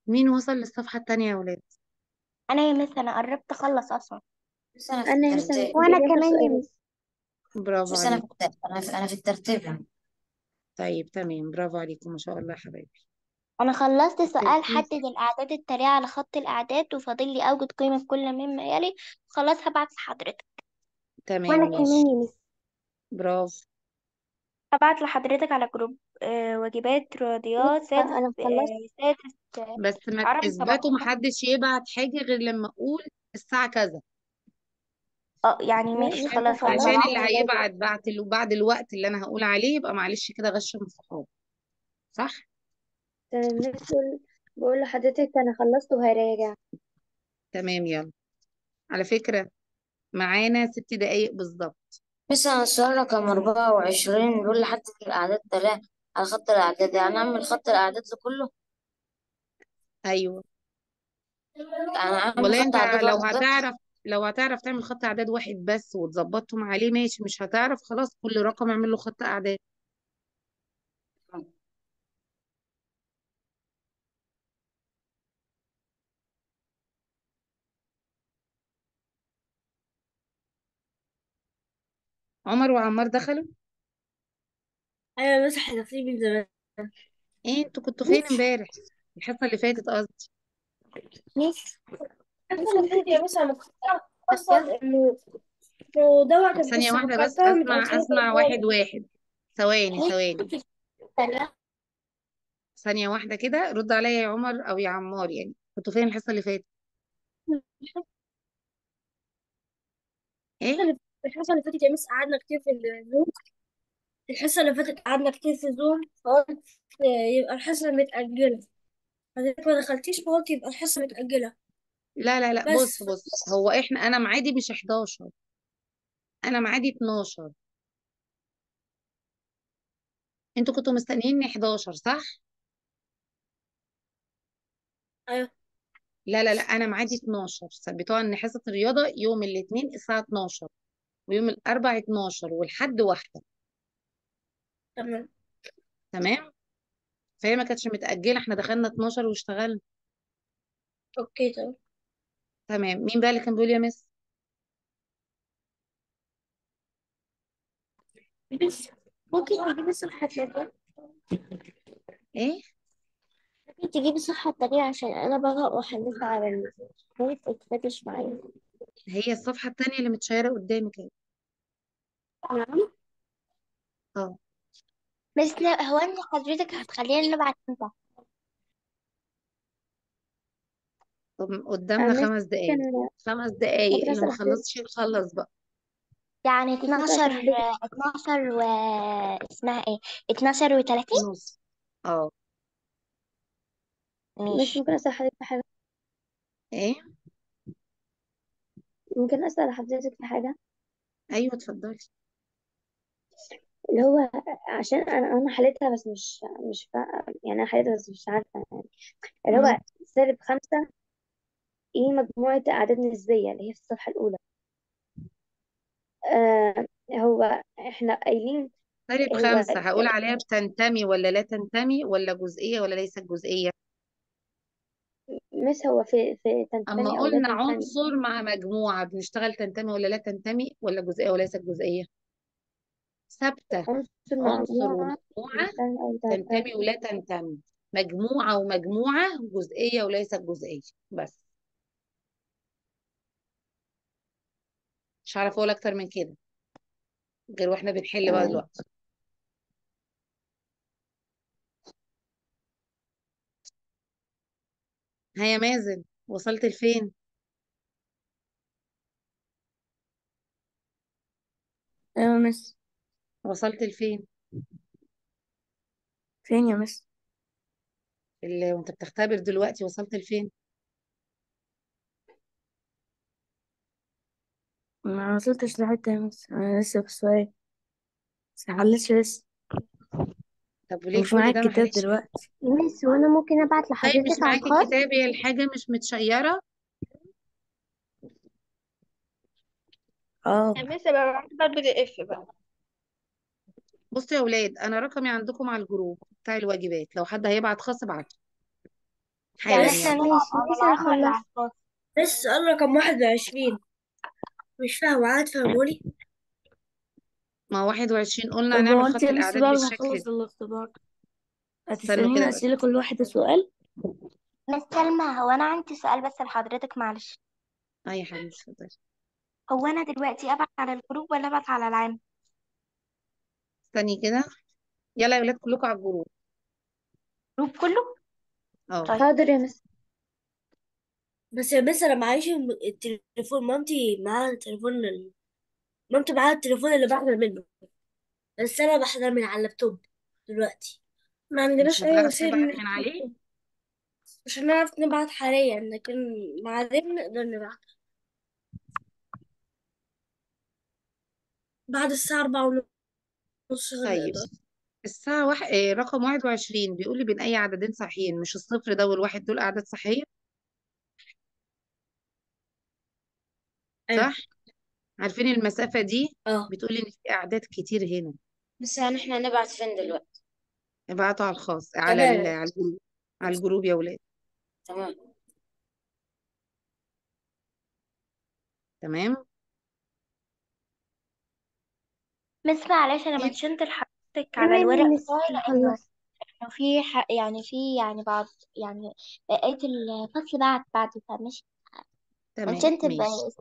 مين وصل للصفحة التانية يا ولاد انا يا مس انا قربت اخلص اصلا بس انا في انا يا مس انا الترتيب وانا وانا كمان كمان يا يا مس برافو بس انا في عليكم الترتيب انا في, أنا في الترتيب يعني طيب تمام برافو عليكم ما شاء الله يا حبايبي انا خلصت سؤال مين حدد الاعداد التالية على خط الاعداد وفاضل لي اوجد قيمة في كل مما يلي خلاص هبعت لحضرتك تمام وانا كمان ماشي يا مس برافو هبعت لحضرتك على جروب آه واجبات رياضيات سادس انا خلصت آه سادس آه بس ما عربي تثبتوا 17 محدش يبعت حاجة غير لما اقول الساعة كذا اه يعني ماشي مس انا خلاص عشان هبعت اللي خلصت هيبعت بعد بعد الوقت اللي انا هقول عليه يبقى معلش كده غش من الصحاب صح تمام مس بقول بقول لحضرتك انا خلصت وهراجع تمام يلا على فكرة معانا ست دقايق بالظبط بس انا السؤال رقم 24 بيقول لي حدد الاعداد التالية على خط الاعداد يعني اعمل خط الاعداد لكله ايوه يعني اعمل والله خط انت اعداد لو واحد بس هتعرف لو هتعرف تعمل خط اعداد واحد بس وتظبطهم عليه ماشي مش هتعرف خلاص كل رقم اعمل له خط اعداد عمر وعمار دخلوا ايوه بس احنا داخلين من زمان ايه انتوا كنتوا فين امبارح الحصة اللي فاتت قصدي ماشي يا بس انا كنت اصلا انه انه ده وقت طب ثانية بس واحدة بس فكرتها اسمع متأخرة اسمع واحد واحد ثواني ثواني ثانية ثانية واحدة كده رد عليا يا عمر او يا عمار يعني كنتوا فين الحصة اللي فاتت ايه الحصة اللي فاتت يا مس قعدنا كتير في الزوم الحصة اللي فاتت قعدنا كتير في الزوم فقلت يبقى الحصة متأجلة حضرتك ما دخلتيش فقلت يبقى الحصة متأجلة لا لا لا بص بس بص هو احنا انا معادي مش 11 انا معادي 12 انتوا كنتوا مستنييني 11 صح ايوه لا لا لا انا معادي 12 ثبتوها ان حصة الرياضة يوم الاثنين الساعة 12 ويوم الاربع 12 والحد واحدة تمام تمام فهي ما كانتش متأجلة احنا دخلنا 12 واشتغلنا اوكي تمام تمام مين بقى اللي كان بيقول يا مس بس ممكن تجيبي الصفحة التانية ايه ممكن تجيبي الصفحة التانية عشان أنا بقرأ وأحللها على النت متفتش معايا هي الصفحة التانية اللي متشيرة قدامك اهي تمام اه بس لا هو أنت حضرتك هتخلينا نبعت امتى؟ طب قدامنا مس خمس دقايق كان خمس دقايق ممكن اللي ما اسال حضرتك خلصش يخلص بقى يعني ممكن اسال 12 حضرتك 12 و اسمها ايه 12 و30 ونص اه مش ماشي ممكن اسال حضرتك في حاجه ايه ممكن اسال حضرتك في حاجه ايوه اتفضلي اللي هو عشان انا انا حليتها بس مش مش فا... يعني انا حليتها بس مش عارفه يعني اللي مم. هو سالب خمسة ايه مجموعة أعداد نسبية اللي هي في الصفحة الأولى آه هو احنا قايلين سالب هو خمسة هقول عليها بتنتمي ولا لا تنتمي ولا جزئية ولا ليست جزئية مس هو في في أما تنتمي أو لا قلنا تنتمي عنصر مع مجموعة بنشتغل تنتمي ولا لا تنتمي ولا جزئية وليست جزئية ثابتة عنصر عنصر مجموعة ومجموعة تنتمي أو لا تنتمي تنتمي ولا تنتمي مجموعة ومجموعة جزئية وليست جزئية بس مش هعرف أقول أكتر من كده غير واحنا بنحل بقى تمام دلوقتي ها يا مازن وصلت لفين ايوه مس وصلت لفين فين يا مس اللي وانت بتختبر دلوقتي وصلت لفين ما وصلتش لحتة يا مس انا لسه في السؤال بس محلتش لسه طب وليه ومش كل معايا ده ما الكتاب حلتش دلوقتي مس وانا ممكن ابعت طيب لحضرتك مش على معاكي الخاص الكتاب هي الحاجة مش متشيرة اه يا مس ببعت بقى البي دي اف بقى بصوا يا اولاد انا رقمي عندكم على الجروب بتاع الواجبات لو حد هيبعت خاص ابعته يعني حالا احنا يلا نلعب ماشي على ماشي العام ولا هنخلص على الخاص بس السؤال رقم واحد وعشرين مش فاهمة عاد فهمولي ما 21 قلنا طب هو هنعمل انت خط يا مس الأعداد بعد ما بالشكل نخلص ده الاختبار استنوا كده هتسألينا بس أسئلة كل واحدة سؤال مس سلمى هو انا عندي سؤال بس لحضرتك معلش اه يا حبيبتي اتفضلي هو انا دلوقتي ابعت على الجروب ولا ابعت على العام استني كده يلا يا ولاد كلكم على الجروب الجروب كله اه طيب حاضر يا مس بس يا مس أنا معيش الم- التليفون مامتي معاها التليفون ال- مامتي معاها التليفون اللي بحضر منه بس أنا بحضر من على اللابتوب دلوقتي ما مش عندناش أي هتعرف وسيلة تبعت إن من إحنا عليه مش هنعرف نبعت حاليا لكن بعدين نقدر نبعت بعد الساعة أربعة ونص طيب نقدر الساعة واحد آه، رقم 21 بيقول لي بين أي عددين صحيحين مش الصفر ده والواحد دول أعداد صحيحة أيوة صح؟ عارفين المسافة دي اه بتقول لي إن في أعداد كتير هنا بس يعني احنا هنبعت فين دلوقتي ابعتوا على الخاص على ال... تمام على الجروب على الجروب يا ولاد تمام تمام مس معلش انا منشنت لحضرتك على تمام الورق يا مس بتاعي لانه هنخلص إنه في ح... يعني في يعني بعض يعني بقية الفصل بعد بعد فمش تمام منشنت ماشي باسم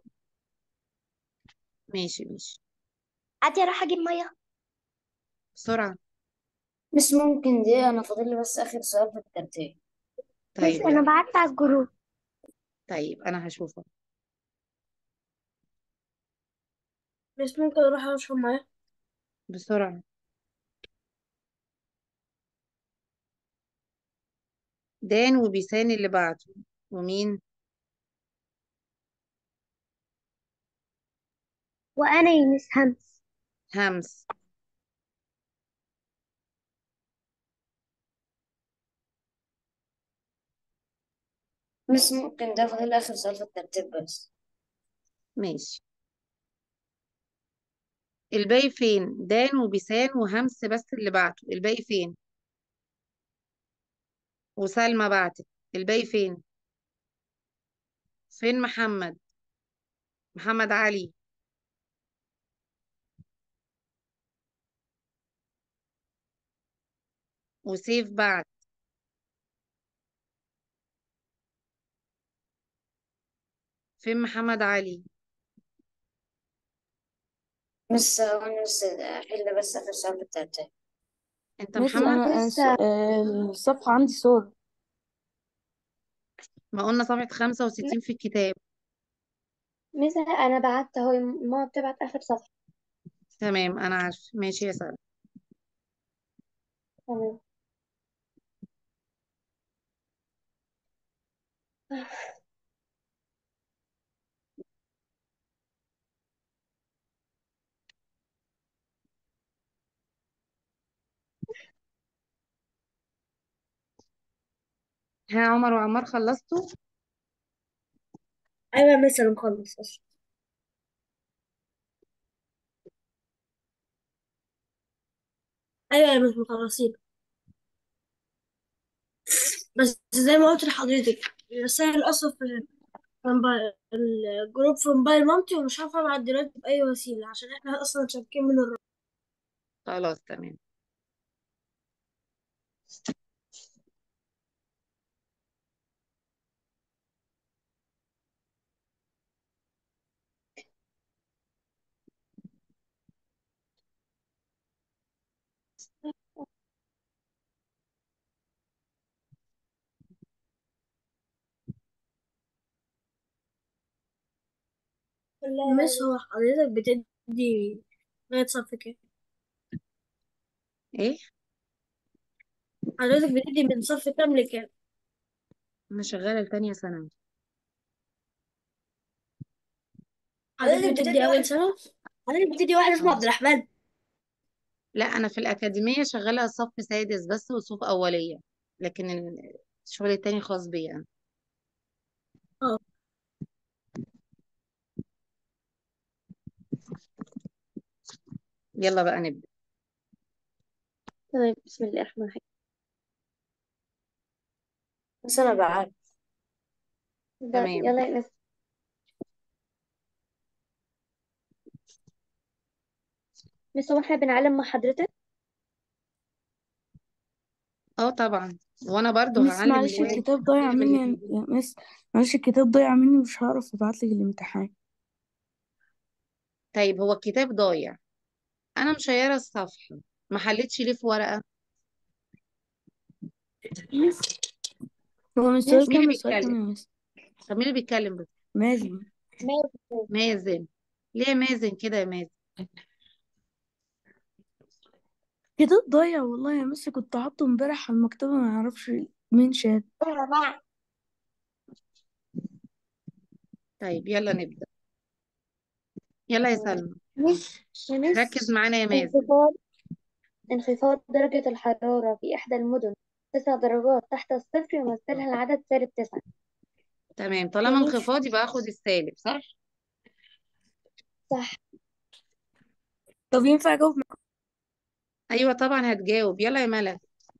ماشي ماشي عادي اروح اجيب ميه بسرعة بس ممكن دي انا فاضل لي بس اخر سؤال في الترتيب مس طيب انا يلا بعت على الجروب طيب أنا هشوفه بس ممكن أروح أشرب مية بسرعة دان وبيسان اللي بعته ومين وانا يا مس همس همس بس ممكن ده فاضل لي اخر سؤال في الترتيب بس ماشي الباقي فين دان وبيسان وهمس بس اللي بعته الباقي فين وسلمى بعتت الباقي فين فين محمد محمد علي وسيف بعت فين محمد علي بس وانا بس احل بس اخر سؤال في الترتيب انت مس محمد أنا أنا مس الس- آه، الصفحة عندي صورة ما قلنا صفحة 65 في الكتاب مس انا بعت اهو ماما بتبعت اخر صفحة تمام انا عارف ماشي يا سلمى تمام ها عمر وعمار خلصتوا أيوة مثلا مخلص أصلا أيوة يا مش مخلصين بس زي ما قلت لحضرتك الرسائل أصلا في في موبايل- الجروب في موبايل مامتي ومش عارفة أبعت دلوقتي بأي وسيلة عشان إحنا أصلا شابكين من الرابط خلاص تمام مش هو حضرتك بتدي لغاية صف كام؟ ايه حضرتك بتدي من صف كام لكام؟ انا شغالة لتانية ثانوي حضرتك بتدي أول سنة؟ حضرتك بتدي واحد اسمه اه عبد الرحمن لا انا في الاكاديمية شغالة صف سادس بس وصف اولية لكن ال- الشغل التاني خاص بيا انا اه يلا بقى نبدأ تمام بسم الله الرحمن الرحيم بس انا بعرف بس تمام يلا يا مس مس هو احنا بنعلم مع حضرتك اه طبعا وانا برضو مس هعلم معلش الواجب الكتاب ضايع الواجب مني اللي يا بيجي يا مس معلش الكتاب ضايع مني مش هعرف ابعتلك الامتحان طيب هو الكتاب ضايع انا مشيره الصفحه ما حلتش ليه في ورقه مس هو مش مس سؤال مين كام اللي السؤال كام بيتكلم يا مس طب مين اللي بيتكلم بس مازن ماشي مازن ليه يا مازن كده يا مازن الكتاب ضايع والله يا مس كنت حاطه امبارح على المكتبة ما يعرفش مين شال طيب يلا نبدا يلا يا سلمى مس يا مس ركز معانا يا مازن انخفاض انخفاض درجة الحرارة في إحدى المدن تسع درجات تحت الصفر يمثلها العدد سالب تسعة تمام يا طالما مس انخفاض يبقى اخد السالب صح صح طب ينفع اجاوب معاك ايوه طبعا هتجاوب يلا يا ملك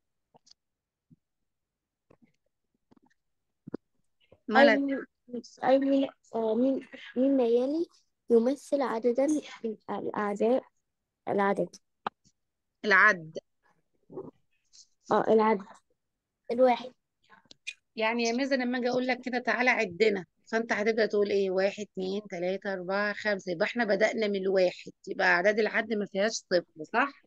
ملك أي أي آه، مين مين يلي يمثل عددا من الأعداء العدد العد اه العدد الواحد يعني يا مازن لما اجي اقول لك كده تعالى عدنا فانت هتبدا تقول ايه واحد اتنين تلاته اربعه خمسه يبقى احنا بدانا من الواحد يبقى اعداد العد ما فيهاش صفر صح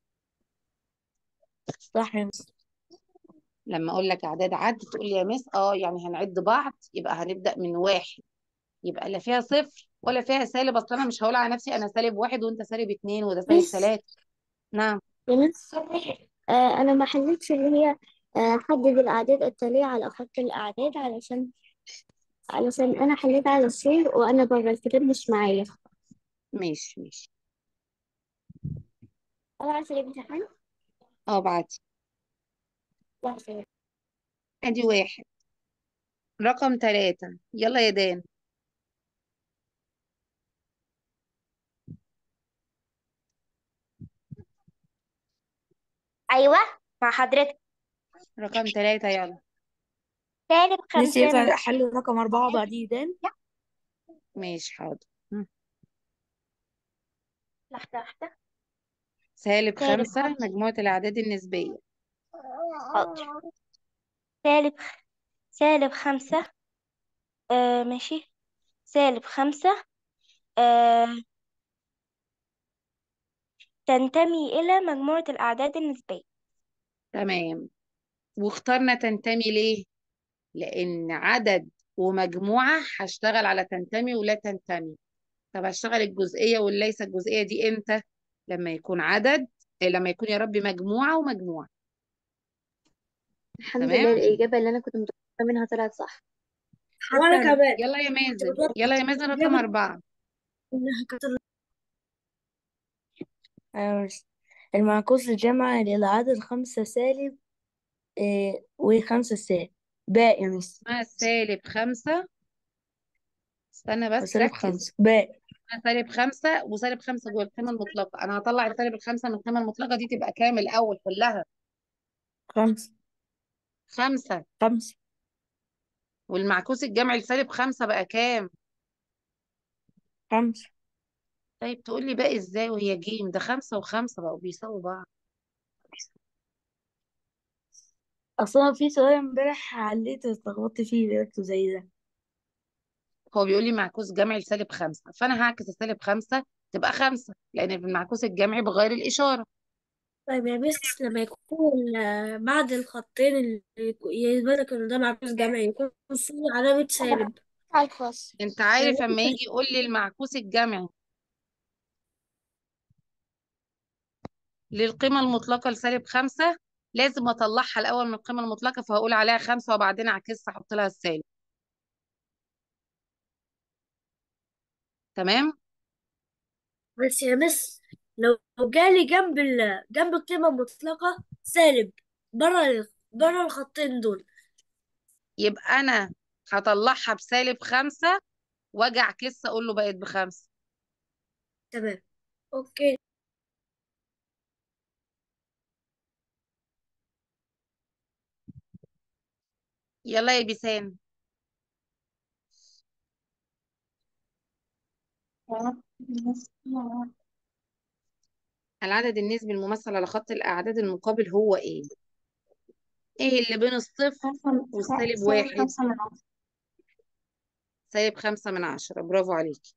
صح يا مس لما اقول لك اعداد عد تقول لي يا مس اه يعني هنعد بعض يبقى هنبدا من واحد يبقى لا فيها صفر ولا فيها سالب اصل انا مش هقول على نفسي انا سالب واحد وانت سالب اتنين وده سالب بس تلاته نعم يا مس آه أنا ما حلتش اللي هي آه حدد الأعداد التالية على خط الأعداد علشان علشان أنا حليت على السير وأنا بره الكتاب مش معايا ماشي ماشي أنا عارفة الامتحان اه بعتي لحظة ادي واحد رقم تلاته يلا يا دان أيوة مع حضرتك رقم تلاته يلا سالب مس خمسة ينفع احل رقم أربعة بعديه دان ماشي حاضر مم. لحظة واحدة سالب سالب خمسة خمسة مجموعة الأعداد النسبية حاضر سالب سالب خمسة آه ماشي سالب خمسة آه تنتمي إلى مجموعة الأعداد النسبية تمام واخترنا تنتمي ليه؟ لأن عدد ومجموعة هشتغل على تنتمي ولا تنتمي طب هشتغل الجزئية والليس الجزئية دي إمتى؟ لما يكون عدد إيه، لما يكون يا ربي مجموعة ومجموعة الحمد تمام؟ لله الإجابة اللي أنا كنت متوقعة منها طلعت صح حتى وأنا أنا كمان يلا يا كنت مازن متوقع يلا يا مازن رقم الإجابة أربعة إنها كانت أيوة يا مس المعكوس الجمع للعدد خمسة سالب إيه وخمسة سالب باء يا مس اسمها سالب خمسة استنى بس وسالب ركز خمسة باء اسمها سالب خمسة وسالب خمسة جوه القيمة المطلقة أنا هطلع السالب الخمسة من القيمة المطلقة دي تبقى كام الأول كلها خمسة خمسة خمسة والمعكوس الجمعي السالب خمسة بقى كام؟ خمسة طيب تقول لي بقى ازاي وهي جيم ده خمسة وخمسة بقوا بيساووا بعض أصلا في سؤال امبارح عليت اتلخبطت فيه لقيته زي ده هو بيقول لي معكوس جمعي لسالب خمسة فأنا هعكس السالب خمسة تبقى خمسة لأن في المعكوس الجمعي بغير الإشارة طيب يا مس لما يكون آه، بعد الخطين اللي يكو- يثبت لك إن ده معكوس جمعي يكون فيه علامة سالب على الخاص أنت عارف أما يجي يقول لي المعكوس الجمعي للقيمة المطلقة لسالب خمسة لازم أطلعها الأول من القيمة المطلقة فهقول عليها خمسة وبعدين أعكسها أحط لها السالب تمام؟ بس يا مس لو لو جالي جنب ال... جنب القيمة المطلقة سالب بره ال... بره الخطين دول يبقى أنا هطلعها بسالب خمسة وأجي أعكسها أقول له بقت بخمسة تمام اوكي يلا يا بيسان العدد النسبي الممثل على خط الأعداد المقابل هو إيه؟ إيه اللي بين الصفر والسالب واحد؟ سالب خمسة من عشرة برافو عليكي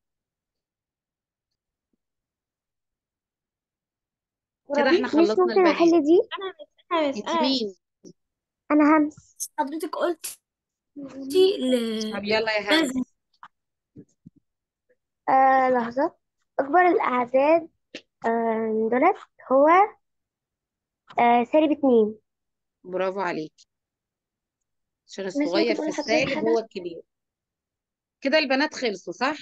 كده احنا مش خلصنا ممكن البنات احل دي انا انا انت انا مين؟ انا همس حضرتك قلتي ل طب يلا يا لازم همس آه لحظة اكبر الاعداد آه دولت هو آه سالب اتنين برافو عليكي عشان مش الصغير ممكن في اقول لحضرتك السالب حاجة هو الكبير كده البنات خلصوا صح؟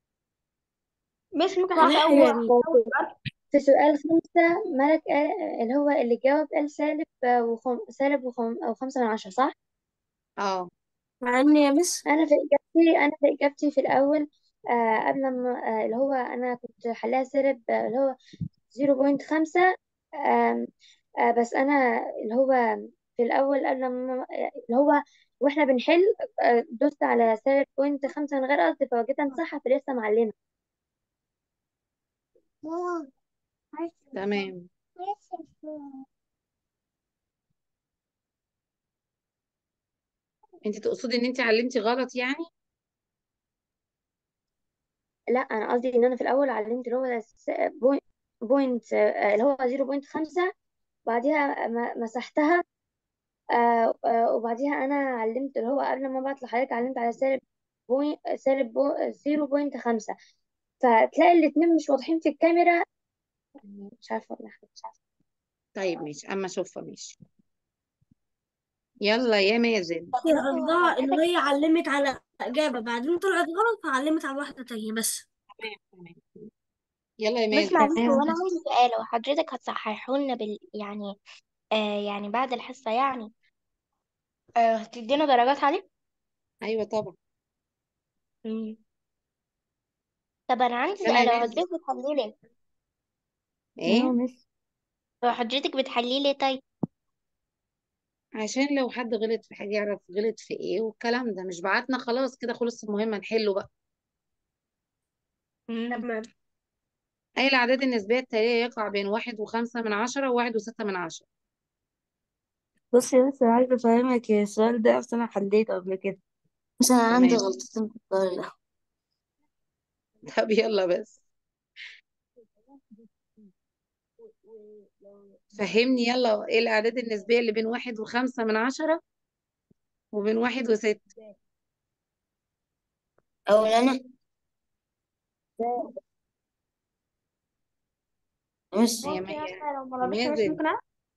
مش ممكن صح حاجة صح أول يا هو مين أول في سؤال خمسة ملك قال اللي هو اللي جاوب قال سالب آه، وخم... سالب وخم... أو خمسة من عشرة صح؟ اه مع ان يا مس أنا في إجابتي أنا في إجابتي في الأول آه قبل ما آه اللي هو أنا كنت حلها سالب آه اللي هو زيرو بوينت خمسة آه آه بس أنا اللي هو في الأول قبل ما اللي هو وإحنا بنحل آه دوست على سالب بوينت خمسة من غير قصد فوجدت صح فلسه معلمة تمام انت تقصدي ان انت علمتي غلط يعني؟ لا انا قصدي ان انا في الاول علمت اللي هو س- بوين- بوينت آه، اللي هو 0.5 بعديها م- مسحتها آه، آه، وبعديها انا علمت اللي هو قبل ما ابعت لحضرتك علمت على سالب بوين سالب بو 0.5 فتلاقي الاتنين مش واضحين في الكاميرا مش عارفه ولا حاجه مش عارفه طيب ماشي اما اشوفها ماشي يلا يا مازن هي قصدها ان هي علمت على اجابه بعدين طلعت غلط فعلمت على واحده تانية بس تمام تمام يلا يا بس مازن معلش هو أنا عندي سؤال هو حضرتك هتصححوا لنا بال يعني آه يعني بعد الحصة يعني آه هتدينا درجات عليه؟ ايوه طبعا مم. طب أنا عندي يلا سؤال يا هو مازن حضرتك بتحلي لي ايوه ايه مس هو حضرتك بتحلي لي طيب عشان لو حد غلط في حاجه يعرف غلط في ايه والكلام ده مش بعتنا خلاص كده خلص المهمه نحله بقى مم. تمام اي الاعداد النسبيه التاليه يقع بين واحد وخمسة من عشرة وواحد وستة من عشرة بصي يا مس انا عايزه افهمك السؤال ده اصل انا حليته قبل كده بس أنا عندي تمام غلطتين في السؤال ده طب يلا بس فهمني يلا ايه الاعداد النسبيه اللي بين واحد وخمسة من عشرة وبين واحد وستة أول أنا مس هي ممكن مية أسأل لو يا مرضتش بس مازن ممكن أنا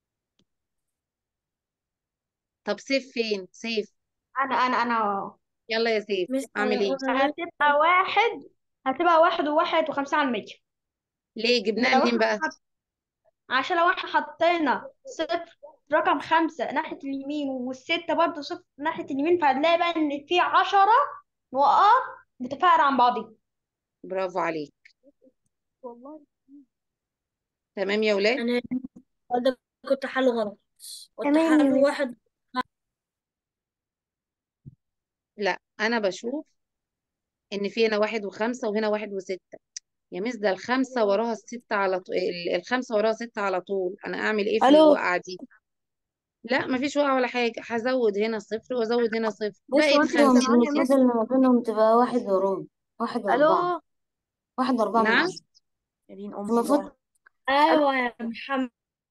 طب سيف فين سيف أنا أنا أنا يلا يا سيف مس اعمل ايه هتبقى واحد هتبقى واحد وواحد وخمسة على المية ليه إن جبناها لو منين احنا بقى حط... عشان لو احنا حطينا صفر رقم خمسة ناحية اليمين والستة برضه صفر ناحية اليمين فهنلاقي بقى إن في عشرة نقط متفائلة عن بعضها برافو عليك والله تمام يا ولاد انا السؤال ده كنت حله غلط كنت تمام يا حله مس واحد لا انا بشوف ان في هنا واحد وخمسة وهنا واحد وستة يا مس ده الخمسة وراها الستة على طول الخمسة وراها ستة على طول انا اعمل ايه في الو الوقعة دي لا مفيش وقعة ولا حاجة هزود هنا صفر وازود هنا صفر بس بقت هو أنت خمسة مش المفروض اللي ما بينهم تبقى واحد وربع واحد وأربعة الو واحد وأربعة من نعم عشرة شيرين ام المفروض بقى ايوه يا محمد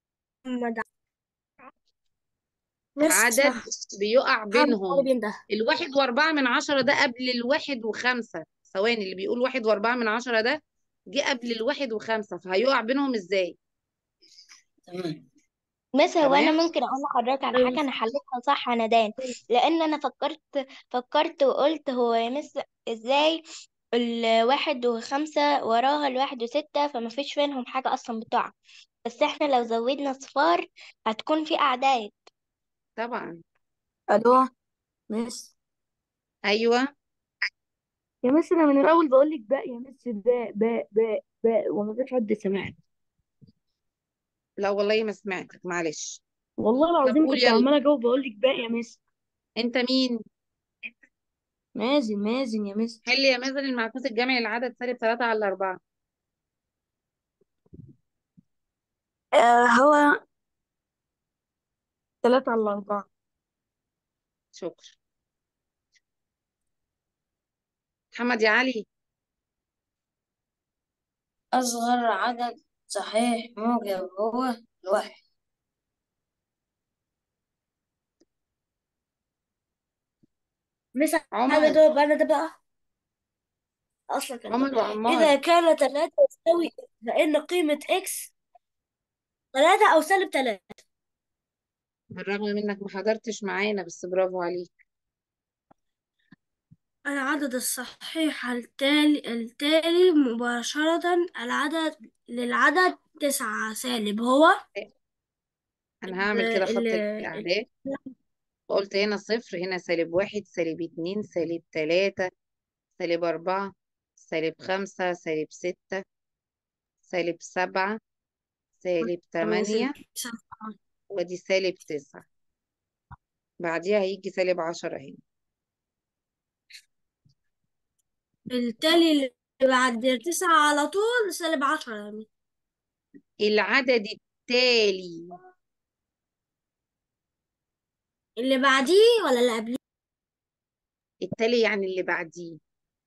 مس عدد صح بيقع محمد بينهم قلبي ده الواحد واربعة من عشرة ده قبل الواحد وخمسة ثواني اللي بيقول واحد واربعة من عشرة ده جه قبل الواحد وخمسة فهيقع بينهم ازاي تمام بس هو انا تمام ممكن اقول لحضرتك على ايوه حاجه انا حلتها صح يا ندان لان انا فكرت فكرت وقلت هو يا مس ازاي الواحد وخمسة وراها الواحد وستة فما فيش بينهم حاجة أصلا بتقع بس احنا لو زودنا صفار هتكون في أعداد طبعا الو مس ايوه يا مس انا من الاول بقول لك باء يا مس باء باء باء باء وما فيش حد سمعني لا والله ما سمعتك معلش والله طب العظيم قول كنت يلا عماله اجاوب بقول لك باء يا مس انت مين مازن مازن يا مس حل يا مازن المعكوس الجمعي للعدد سالب 3 على 4 آه هو ثلاثة على أربعة شكرا محمد يا علي أصغر عدد صحيح موجب هو الواحد مس عمر حاجة ده بقى ده بقى أصلا كان عمر ده وعمار إذا كان تلاتة يساوي فإن قيمة إكس تلاتة أو سالب تلاتة بالرغم منك ما حضرتش معانا بس برافو عليك العدد الصحيح التالي التالي مباشرة العدد للعدد تسعة سالب هو انا هعمل كده خط ال- الاعداد قلت هنا صفر هنا سالب واحد سالب اتنين سالب تلاتة سالب أربعة سالب خمسة سالب ستة سالب سبعة سالب تمانية ودي سالب تسعة بعديها هيجي سالب عشرة هنا التالي اللي بعد تسعة على طول سالب عشرة يعني العدد التالي اللي بعديه ولا اللي قبليه التالي يعني اللي بعديه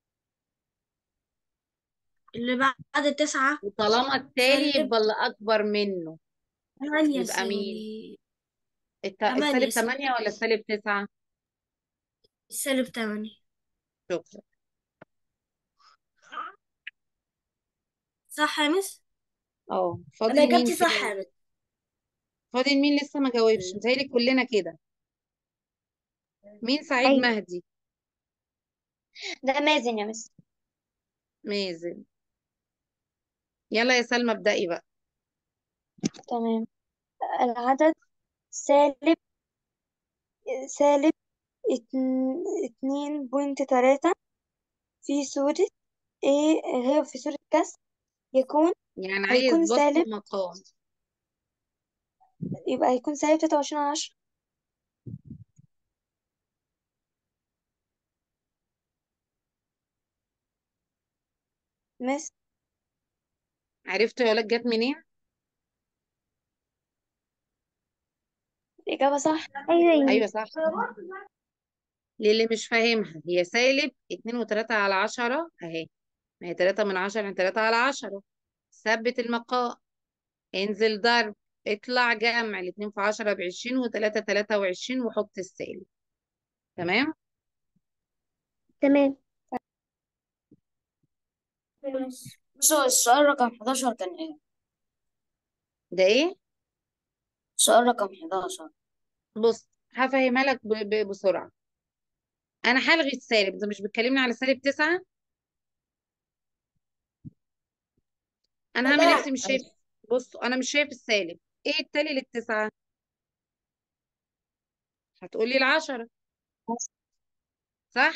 اللي بعد التسعة وطالما التالي سالب يبقى اللي أكبر منه تمانية يبقى مين سالب الت... تمانية السالب سالب تمانية ولا السالب تسعة سالب تمانية شكرا صح يا مس اه أنا فاضل مين إجابتي صح فين يا مس فاضل مين لسه ما جاوبش متهيألي كلنا كده مين سعيد أيوة مهدي ده مازن يا مس مازن يلا يا سلمى ابدأي بقى تمام العدد سالب سالب اتن- اتنين بوينت تلاتة في صورة ايه هي في صورة كسر يكون يعني عايز هيكون بسط سالب ومقام يبقى هيكون سالب تلاتة وعشرين على عشرة مس عرفتوا يا ولاد جت منين الإجابة صح أيوة ايوه صح للي مش فاهمها هي سالب اتنين وتلاتة على عشرة اهي ما هي تلاتة من عشرة يعني تلاتة على عشرة ثبت المقام انزل ضرب اطلع جمع الاتنين في عشرة بعشرين وتلاتة تلاتة وعشرين وحط السالب تمام تمام بس هو السؤال رقم 11 كان ايه؟ ده ايه السؤال رقم 11 بص هفهمها لك ب- ب- بسرعة انا هلغي السالب انت مش بتكلمني على سالب تسعة انا هعمل نفسي مش شايف بص انا مش شايف السالب ايه التالي للتسعة هتقولي العشرة صح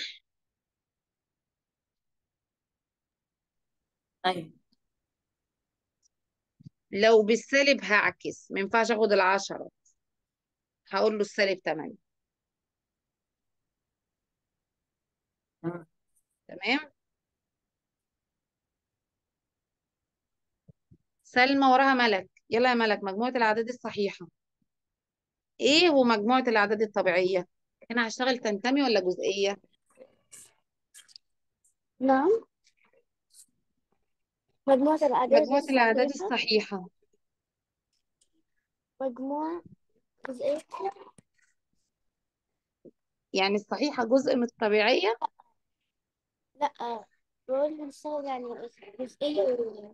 ايوه لو بالسالب هعكس ما ينفعش اخد العشرة هقول له السالب 8 تمام. تمام سلمى وراها ملك يلا يا ملك مجموعة الأعداد الصحيحة ايه هو مجموعة الأعداد الطبيعية هنا هشتغل تنتمي ولا جزئية نعم مجموعة الأعداد مجموعة الأعداد الصحيحة الصحيحة مجموعة جزئية يعني الصحيحة جزء من الطبيعية لا بقول هنشتغل يعني جزئية و-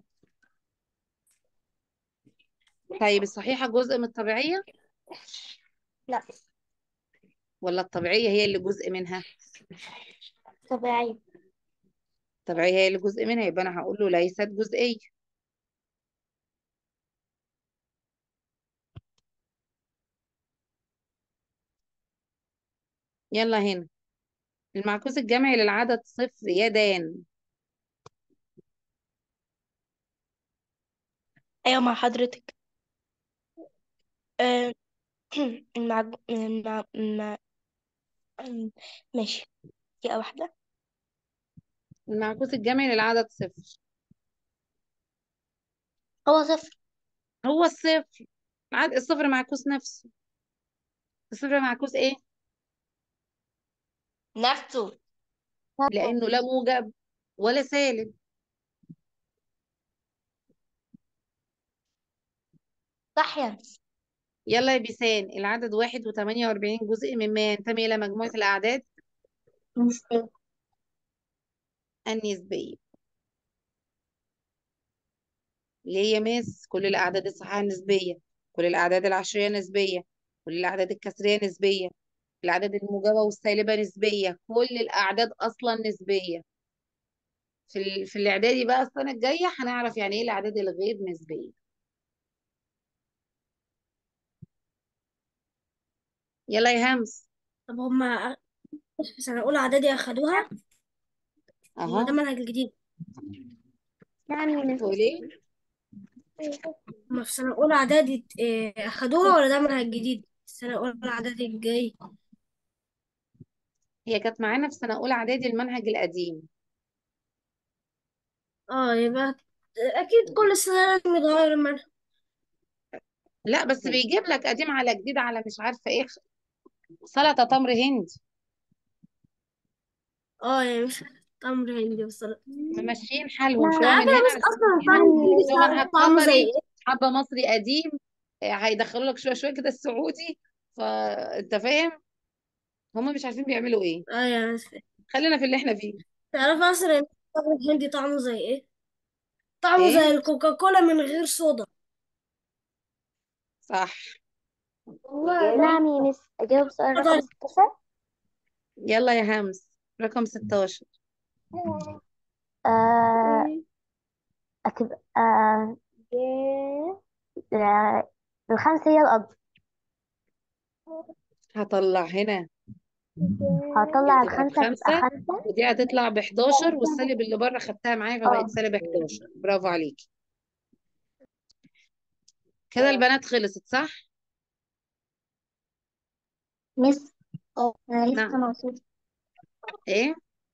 طيب الصحيحة جزء من الطبيعية لا ولا الطبيعية هي اللي جزء منها طبيعية الطبيعية هي اللي جزء منها يبقى أنا هقول له ليست جزئية يلا هنا المعكوس الجمعي للعدد صفر يدان أيوة مع حضرتك آه، المعج... المع... المع... أمم، ماشي دقيقة واحدة المعكوس الجمعي للعدد صفر هو صفر هو الصفر العدد الصفر معكوس نفسه الصفر معكوس ايه نفسه لانه لا موجب ولا سالب صح يا مس يلا يا بيسان العدد واحد وثمانية وأربعين جزء مما ينتمي إلى مجموعة الأعداد نسبية النسبية اللي هي ماس كل الأعداد الصحيحة نسبية كل الأعداد العشرية نسبية كل الأعداد الكسرية نسبية الأعداد الموجبة والسالبة نسبية كل الأعداد أصلا نسبية في ال... في الإعدادي بقى السنة الجاية هنعرف يعني إيه الأعداد الغير نسبية يلا يا همس طب هما في سنة أولى إعدادي أخدوها ولا ده أهو منهج جديد نعم يا مس تقول إيه هما في سنة أولى إعدادي إيه، أخدوها ولا ده منهج جديد السنة الأولى إعدادي الجاي هي كانت معانا في سنة أولى إعدادي المنهج القديم اه يبقى أكيد كل سنة لازم يتغير المنهج لا بس بيجيب لك قديم على جديد على مش عارفة إيه سلطة تمر هندي اه يعني مش تمر هندي بصراحة ممشيين حالهم شوية عارفة من هنا بس أصلا شوية من هنا الطعم الهندي شوية طعمه زي قمري إيه؟ حبة مصري قديم آه، هيدخلوا لك شوية شوية كده السعودي فأنت فاهم هم مش عارفين بيعملوا إيه اه يا بس خلينا في اللي إحنا فيه تعرف أصلا التمر الهندي طعمه زي إيه؟ طعمه زي إيه الكوكاكولا من غير صودا صح نعم يا مس أجاوب سؤال رقم اتفضل 16 يلا يا همس رقم 16 آه هتبقى آه، الخمسة هي الأكبر هطلع هنا هطلع تبقى الخمسة هتبقى بخمسة خمسة ودي هتطلع ب 11 والسالب اللي بره خدتها معايا فبقت اه سالب 11 برافو عليكي كده البنات خلصت صح؟ مس أنا لسه نعم ما وصلت إيه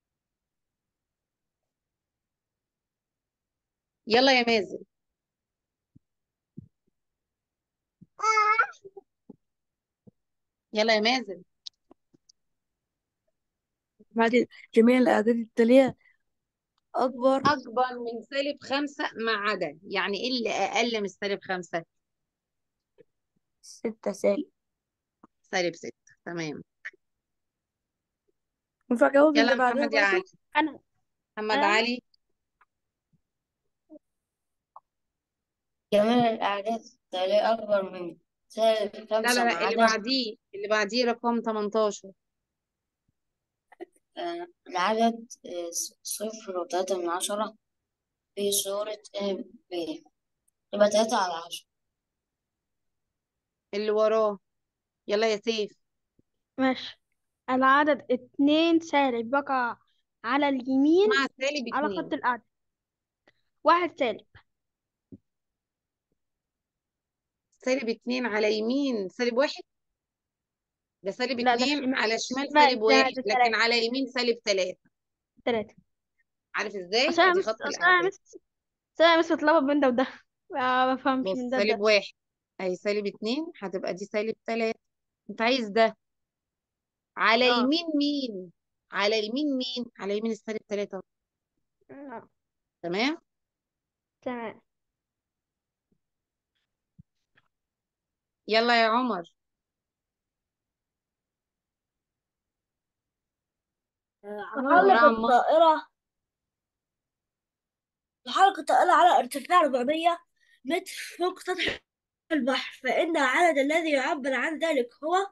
يلا يا مازن يلا يا مازن بعد جميع الأعداد التالية أكبر أكبر من سالب خمسة ما عدا يعني إيه اللي أقل من سالب خمسة؟ ستة سالب سالب ستة تمام ينفع أجاوب يلا اللي بعدها محمد يا برضه؟ علي أنا محمد أنا علي جميع الأعداد التالية أكبر من سالب لا لا خمسة ما لا اللي عدا بعديه اللي بعديه رقم 18 آه، العدد آه، صفر وتلاتة من عشرة في صورة A B يبقى تلاتة على عشرة اللي وراه يلا يا سيف ماشي العدد اتنين سالب بقى على اليمين مع سالب على اتنين خط الأعداد واحد سالب سالب اتنين على يمين سالب واحد ده سالب لا ده اتنين الشمال على شمال الشمال سالب ده واحد ده لكن تلاتة على يمين سالب تلاتة تلاتة عارف ازاي؟ أصل أنا ادي مس خط أصل أنا الأعداد مس أصل أنا مس بتلخبط بين ده وده ما بفهمش بص من ده سالب لده واحد اهي سالب اتنين هتبقى دي سالب تلاتة انت عايز ده على اه يمين مين؟ على يمين مين؟ على يمين السالب تلاتة آه، تمام؟ تمام يلا يا عمر عمر تحلق عم مصر الطائرة تحلق الطائرة على ارتفاع 400 متر فوق سطح البحر فإن العدد الذي يعبر عن ذلك هو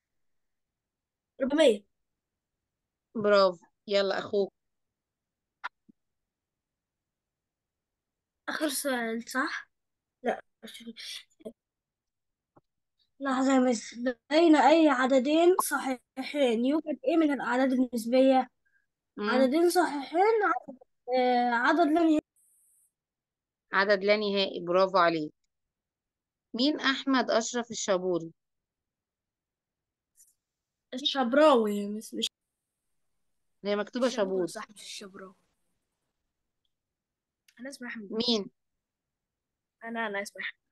400 برافو يلا اخوك آخر سؤال صح؟ لا لحظة بس بين أي عددين صحيحين يوجد إيه من الأعداد النسبية؟ مم. عددين صحيحين عدد, آه عدد لم ي... عدد لا نهائي برافو عليك مين احمد اشرف الشابوري الشبراوي مش مش هي مكتوبة الشبراوي شابوت صح مش الشبراوي انا اسمي احمد مين انا انا اسمي احمد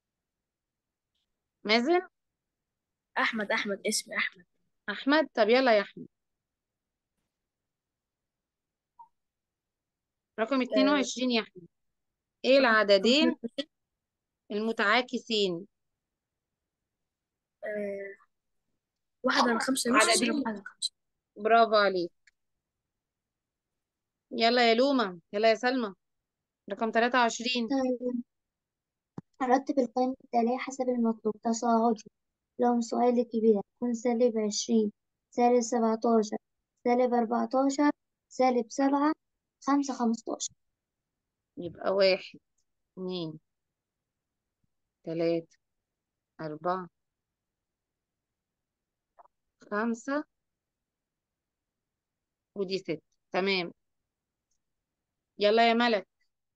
مازن احمد احمد اسمي احمد أحمد طب يلا يا أحمد رقم آه، 22 يا أحمد إيه العددين المتعاكسين آه، واحد على خمسة نص عددين واحد على خمسة برافو عليك يلا يا لومة يلا يا سلمى رقم 23 رتب القائمة التالية حسب المطلوب تصاعدي لو سؤال كبير يكون سالب عشرين سالب سبعتاشر سالب أربعتاشر سالب سبعة خمسة خمستاشر يبقى واحد اتنين تلاتة أربعة خمسة ودي ستة تمام يلا يا ملك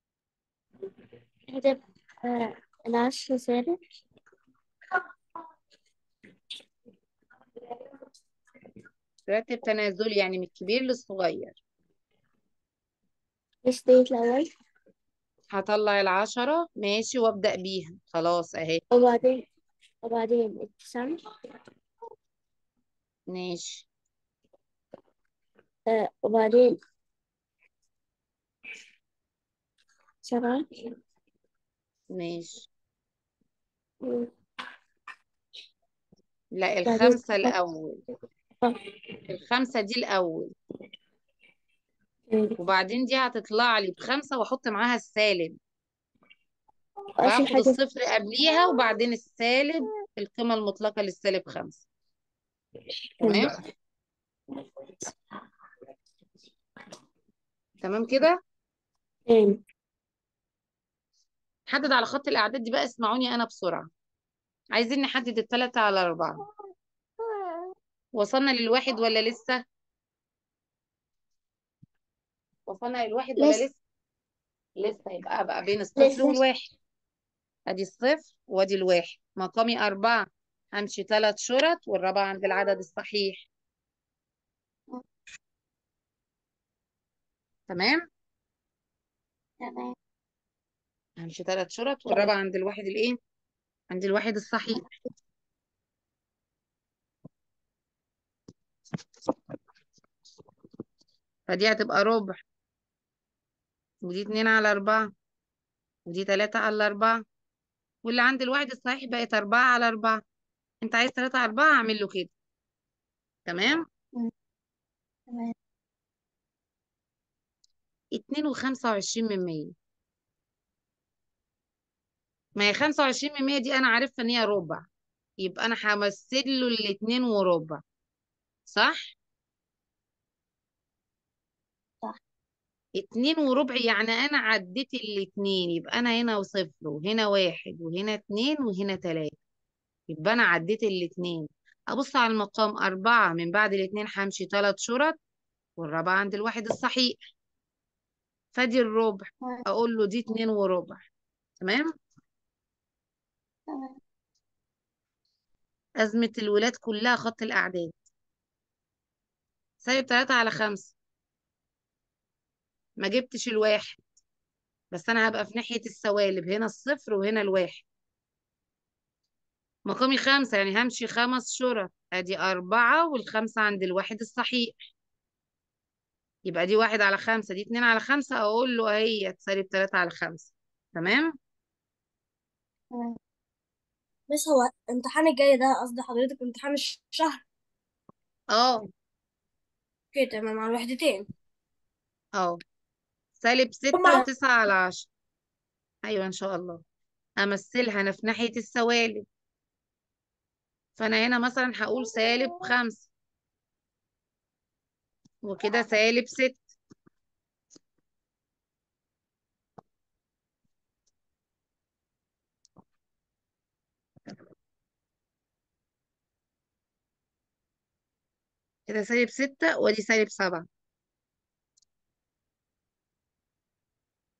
هتبقى آه، العشرة سالب رتب تنازلي يعني من الكبير للصغير ايش ديت الأول هطلع العشرة ماشي وابدأ بيها خلاص اهي وبعدين وبعدين التسعة ماشي آه، وبعدين سبعة ماشي مم. لا بعدين الخمسة الأول آه، الخمسة دي الأول مم. وبعدين دي هتطلع لي بخمسة وأحط معاها السالب وآخر وآخد حاجة الصفر قبليها وبعدين السالب القيمة المطلقة للسالب خمسة تمام تمام كده مم. حدد على خط الأعداد دي بقى اسمعوني أنا بسرعة عايزين نحدد التلاتة على أربعة وصلنا للواحد ولا لسه وصلنا للواحد ولا لسه لسه لسه يبقى بقى بين الصفر لسه والواحد ادي الصفر وادي الواحد مقامي أربعة همشي ثلاث شرط والرابعة عند العدد الصحيح تمام تمام همشي ثلاث شرط والرابعة عند الواحد الايه عند الواحد الصحيح فدي هتبقى ربع ودي اتنين على أربعة ودي تلاتة على أربعة واللي عند الواحد الصحيح بقت أربعة على أربعة أنت عايز تلاتة على أربعة أعمل له كده تمام مم. تمام اتنين وخمسة وعشرين من مية ما هي خمسة وعشرين من مية دي أنا عارفة إن هي ربع يبقى أنا همثل له الاتنين وربع صح؟ صح اتنين وربع يعني أنا عديت الاتنين يبقى أنا هنا وصفر وهنا واحد وهنا اتنين وهنا تلاتة يبقى أنا عديت الاتنين أبص على المقام أربعة من بعد الاتنين همشي تلات شرط والرابعة عند الواحد الصحيح فدي الربع تمام أقول له دي اتنين وربع تمام تمام أزمة الولاد كلها خط الأعداد سالب تلاتة على خمسة ما جبتش الواحد بس أنا هبقى في ناحية السوالب هنا الصفر وهنا الواحد مقامي خمسة يعني همشي خمس شرط أدي أربعة والخمسة عند الواحد الصحيح يبقى دي واحد على خمسة دي اتنين على خمسة أقول له أهي سالب تلاتة على خمسة تمام تمام بس هو الامتحان الجاي ده قصدي حضرتك امتحان الشهر اه اوكي تمام على الوحدتين اه سالب ستة هما وتسعة على عشرة أيوة إن شاء الله أمثلها أنا في ناحية السوالب فأنا هنا مثلا هقول سالب خمسة وكده سالب ستة كده سالب ستة وادي سالب سبعة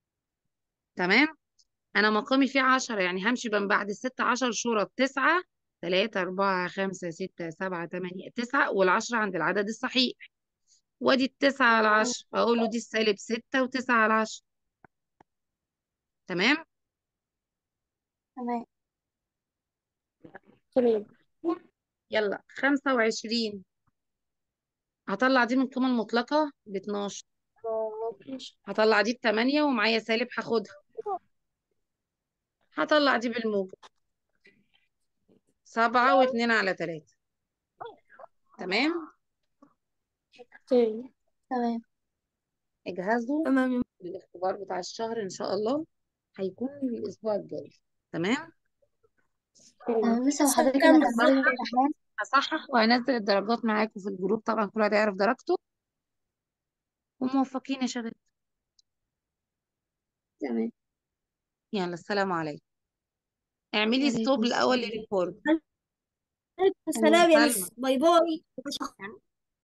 تمام أنا مقامي فيه عشرة يعني همشي من بعد الستة عشر شرط تسعة تلاتة أربعة خمسة ستة سبعة تمانية تسعة والعشرة عند العدد الصحيح وادي التسعة على عشرة أقول له دي السالب ستة وتسعة على عشرة تمام تمام تمام يلا خمسة وعشرين هطلع دي من القيمة المطلقة باتناشر هطلع دي بتمانية ومعايا سالب هاخدها هطلع دي بالموجب سبعة واتنين على تلاتة تمام تمام تمام اجهزوا تمام الاختبار بتاع الشهر إن شاء الله هيكون الأسبوع الجاي تمام تمام تمام لسه وحضرتك كام اللي هتنزلي الامتحان هصحح وهنزل الدرجات معاكم في الجروب طبعا كل واحد يعرف درجته وموفقين يا شباب تمام يلا السلام عليكم اعملي وعليكم ستوب الأول السلام للريكورد السلام يا سلمى مس باي باي